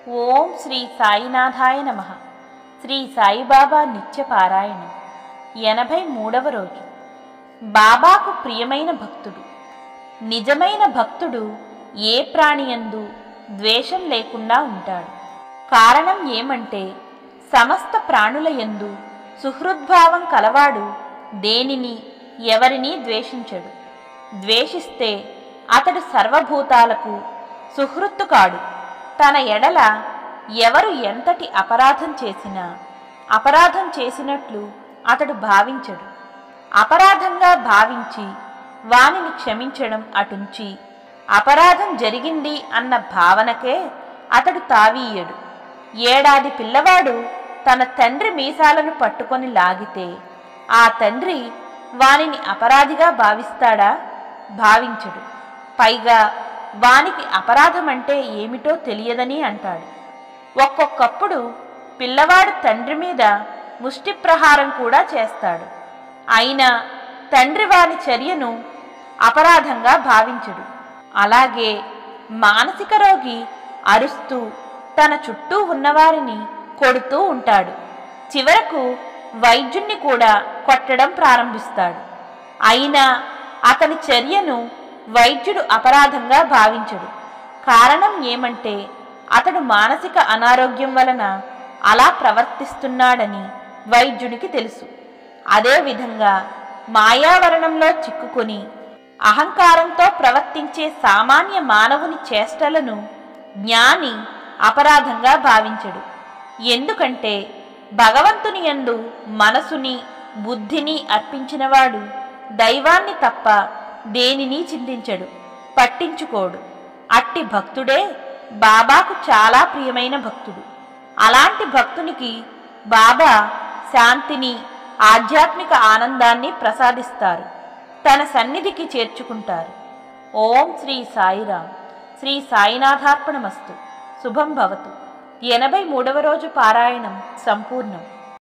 ఓం శ్రీ సాయినాథాయ నమ శ్రీ సాయిబాబా నిత్య పారాయణం ఎనభై మూడవ రోజు బాబాకు ప్రియమైన భక్తుడు నిజమైన భక్తుడు ఏ ప్రాణియందు ద్వేషం లేకుండా ఉంటాడు కారణం ఏమంటే సమస్త ప్రాణుల యందు సుహృద్భావం కలవాడు దేనిని ఎవరినీ ద్వేషించడు ద్వేషిస్తే అతడు సర్వభూతాలకు సుహృత్తు కాడు తన ఎడల ఎవరు ఎంతటి అపరాధం చేసినా అపరాధం చేసినట్లు అతడు భావించడు అపరాధంగా భావించి వానిని క్షమించడం అటుంచి అపరాధం జరిగింది అన్న భావనకే అతడు తావీయడు ఏడాది పిల్లవాడు తన తండ్రి మీసాలను పట్టుకొని లాగితే ఆ తండ్రి వానిని అపరాధిగా భావిస్తాడా భావించడు పైగా వానికి అపరాధమంటే ఏమిటో తెలియదని అంటాడు ఒక్కొక్కప్పుడు పిల్లవాడు తండ్రి మీద ముష్టి ప్రహారం కూడా చేస్తాడు అయినా తండ్రి వాని చర్యను అపరాధంగా భావించడు అలాగే మానసిక రోగి అరుస్తూ తన చుట్టూ ఉన్నవారిని కొడుతూ ఉంటాడు చివరకు వైద్యుణ్ణి కూడా కొట్టడం ప్రారంభిస్తాడు అయినా అతని చర్యను వైద్యుడు అపరాధంగా భావించడు కారణం ఏమంటే అతడు మానసిక అనారోగ్యం వలన అలా ప్రవర్తిస్తున్నాడని వైద్యునికి తెలుసు అదేవిధంగా మాయావరణంలో చిక్కుకొని అహంకారంతో ప్రవర్తించే సామాన్య మానవుని చేష్టలను జ్ఞాని అపరాధంగా భావించడు ఎందుకంటే భగవంతుని యందు మనసుని బుద్ధిని అర్పించినవాడు దైవాన్ని తప్ప దేనిని చింతించడు పట్టించుకోడు అట్టి భక్తుడే బాబాకు చాలా ప్రియమైన భక్తుడు అలాంటి భక్తునికి బాబా శాంతిని ఆధ్యాత్మిక ఆనందాన్ని ప్రసాదిస్తారు తన సన్నిధికి చేర్చుకుంటారు ఓం శ్రీ సాయిరాం శ్రీ సాయినాథార్పణమస్తు శుభం భవతు ఎనభై మూడవ రోజు పారాయణం సంపూర్ణం